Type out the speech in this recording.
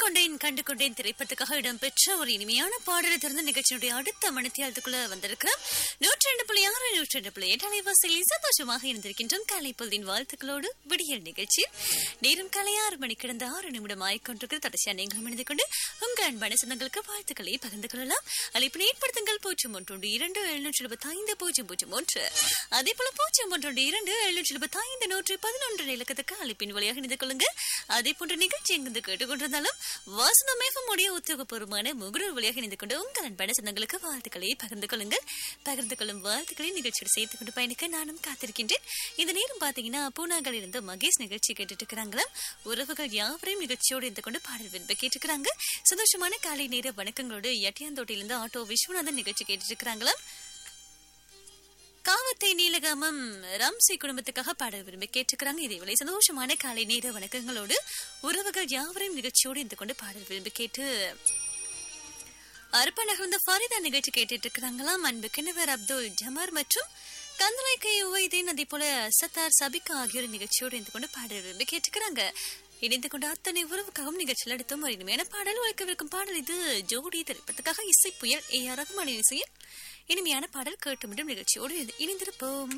கொண்டேன் கண்டு கொண்டேன் திரைப்படத்துக்காக இடம்பெற்ற ஒரு இனிமையான பாடலை திறந்த நிகழ்ச்சியுடைய அடுத்த மணித்தியாலத்துக்குள்ள வந்திருக்கிறோம் நூற்றி ரெண்டு புள்ளி ஆறு நூற்றி ரெண்டு புள்ளி எட்டு அலைவாசியில் சந்தோஷமாக இருந்திருக்கின்றோம் காலை பொழுதின் வாழ்த்துக்களோடு விடியல் நிகழ்ச்சி நேரம் காலை ஆறு மணி கிடந்த ஆறு நிமிடம் ஆய்கொண்டிருக்கிறது தொடர்ச்சியா நீங்களும் இணைந்து கொண்டு உங்கள் அன்பான சொந்தங்களுக்கு வாழ்த்துக்களை பகிர்ந்து கொள்ளலாம் அழைப்பினை ஏற்படுத்துங்கள் பூஜ்ஜியம் ஒன்று இரண்டு எழுநூற்றி இருபத்தி ஐந்து பூஜ்ஜியம் பூஜ்ஜியம் ஒன்று அதே போல பூஜ்ஜியம் ஒன்று இரண்டு எழுநூற்றி இருபத்தி ஐந்து நூற்றி பதினொன்று இலக்கத்துக்கு அழைப்பின் வழியாக இணைந்து கொள்ளுங்க அதே போன்ற நிகழ்ச்சி எங்கிருந்து கேட்டுக்கொண்டிருந்தாலும் வாசனம் உடைய உத்தியோகபூர்வமான முகநூல் வழியாக இணைந்து கொண்டு உங்கள் அன்பான சொந்தங்களுக்கு வாழ்த்துக்களை பகிர்ந்து கொள்ளுங்கள் பகிர்ந்து கொள்ளும் வாழ்த்துக்களை நிகழ்ச்சியோடு சேர்த்து கொண்டு பயணிக்க நானும் காத்திருக்கின்றேன் இந்த நேரம் பாத்தீங்கன்னா பூனாவில் இருந்து மகேஷ் நிகழ்ச்சி கேட்டுட்டு இருக்கிறாங்களாம் உறவுகள் யாவரையும் நிகழ்ச்சியோடு இருந்து கொண்டு பாடல் விரும்ப கேட்டுக்கிறாங்க சந்தோஷமான காலை நேர வணக்கங்களோடு எட்டியாந்தோட்டிலிருந்து ஆட்டோ விஸ்வநாதன் நிகழ்ச்சி கேட்டுட்டு இருக்கிறாங்களாம் காவத்தை நீலகாமம் ரம்சி குடும்பத்துக்காக பாட விரும்பி கேட்டுக்கிறாங்க இதேவேளை சந்தோஷமான காலை நேர வணக்கங்களோடு உறவுகள் யாவரையும் நிகழ்ச்சியோடு இருந்து கொண்டு பாடல் விரும்பி கேட்டு அர்ப்ப நகர்ந்த ஃபரிதா நிகழ்ச்சி கேட்டுட்டு இருக்கிறாங்களாம் அன்பு கிணவர் அப்துல் ஜமார் மற்றும் கந்தலாய்க்கை உவைதீன் அதே போல சத்தார் சபிகா ஆகியோர் நிகழ்ச்சியோடு இருந்து கொண்டு பாடல் விரும்பி கேட்டுக்கிறாங்க இணைந்து கொண்ட அத்தனை உறவுக்காகவும் நிகழ்ச்சியில் அடுத்தும் ஒரு இனிமையான பாடல் உழைக்கவிருக்கும் பாடல் இது ஜோடி திரைப்படத்துக்காக இசை புயல் ஏ ஆர் ரகுமானின் இசையில் இனிமையான பாடல் கேட்டு மீண்டும் நிகழ்ச்சியோடு இணைந்திருப்போம்